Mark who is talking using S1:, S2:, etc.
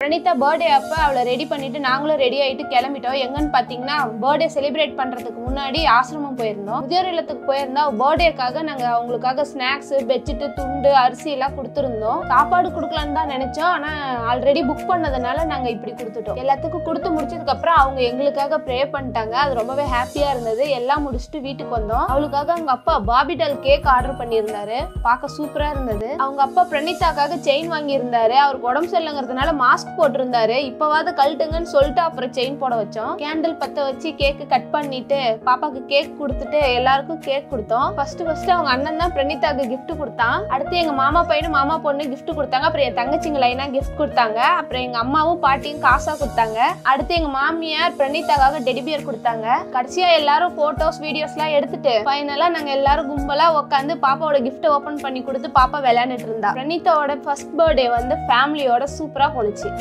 S1: Pranitha birthday அப்ப அவளை ready பண்ணிட்டு நாங்களும் ரெடி ஆயிட்டு கிளம்பிட்டோம் எங்கன்னு பாத்தீங்கன்னா பர்த்டே செலிப்ரேட் பண்றதுக்கு முன்னாடி ஆசிரமம் போயிருந்தோம் முதியோர் இல்லத்துக்கு போயிருந்தா பர்த்டேக்காக நாங்க அவங்களுக்காக ஸ்நாக்ஸ் பெட்ஷீட் துண்டு அரிசி எல்லாம் கொடுத்துருந்தோம் சாப்பாடு கொடுக்கலான்னு தான் நினைச்சோம் ஆனா ஆல்ரெடி புக் பண்ணதுனால நாங்க இப்படி கொடுத்துட்டோம் எல்லாத்துக்கும் கொடுத்து முடிச்சதுக்கு அப்புறம் அவங்க எங்களுக்காக ப்ரே பண்ணிட்டாங்க அது ரொம்பவே ஹாப்பியா இருந்தது எல்லாம் முடிச்சுட்டு வீட்டுக்கு வந்தோம் அவளுக்காக அவங்க அப்பா பாபிடால் கேக் ஆர்டர் பண்ணியிருந்தாரு பார்க்க சூப்பரா இருந்தது அவங்க அப்பா பிரணீதாக்காக செயின் வாங்கியிருந்தாரு அவருக்கு உடம்பு சரியில்லைங்கிறதுனால மாஸ்க் போட்டிருந்தாரு இப்பவாவது கழட்டுங்கன்னு சொல்லிட்டு அப்புறம் செயின் போட வச்சோம் கேண்டில் பத்த வச்சு கேக்கு கட் பண்ணிட்டு பாப்பாக்கு கேக் கொடுத்துட்டு எல்லாருக்கும் கேக் கொடுத்தோம் ஃபர்ஸ்ட் ஃபர்ஸ்ட் அவங்க அண்ணன் தான் பிரணீதாக்கு gift கொடுத்தான் அடுத்து எங்க மாமா பையனும் மாமா பொண்ணு gift கொடுத்தாங்க அப்புறம் என் தங்கச்சிங்க லைனா gift கொடுத்தாங்க அப்புறம் எங்க அம்மாவும் பாட்டியும் காசா கொடுத்தாங்க அடுத்து எங்க மாமியார் பிரணீதாக்காக டெடிபியர் கொடுத்தாங்க கடைசியா எல்லாரும் போட்டோஸ் வீடியோஸ்லாம் எடுத்துட்டு ஃபைனலா நாங்க எல்லாரும் கும்பலா உட்காந்து பாப்பாவோட கிஃப்ட் ஓபன் பண்ணி கொடுத்து பாப்பா விளையாண்டுட்டு இருந்தா பிரணீதாவோட ஃபர்ஸ்ட் பர்த்டே வந்து ஃபேமிலியோட சூப்பரா போணுச்சு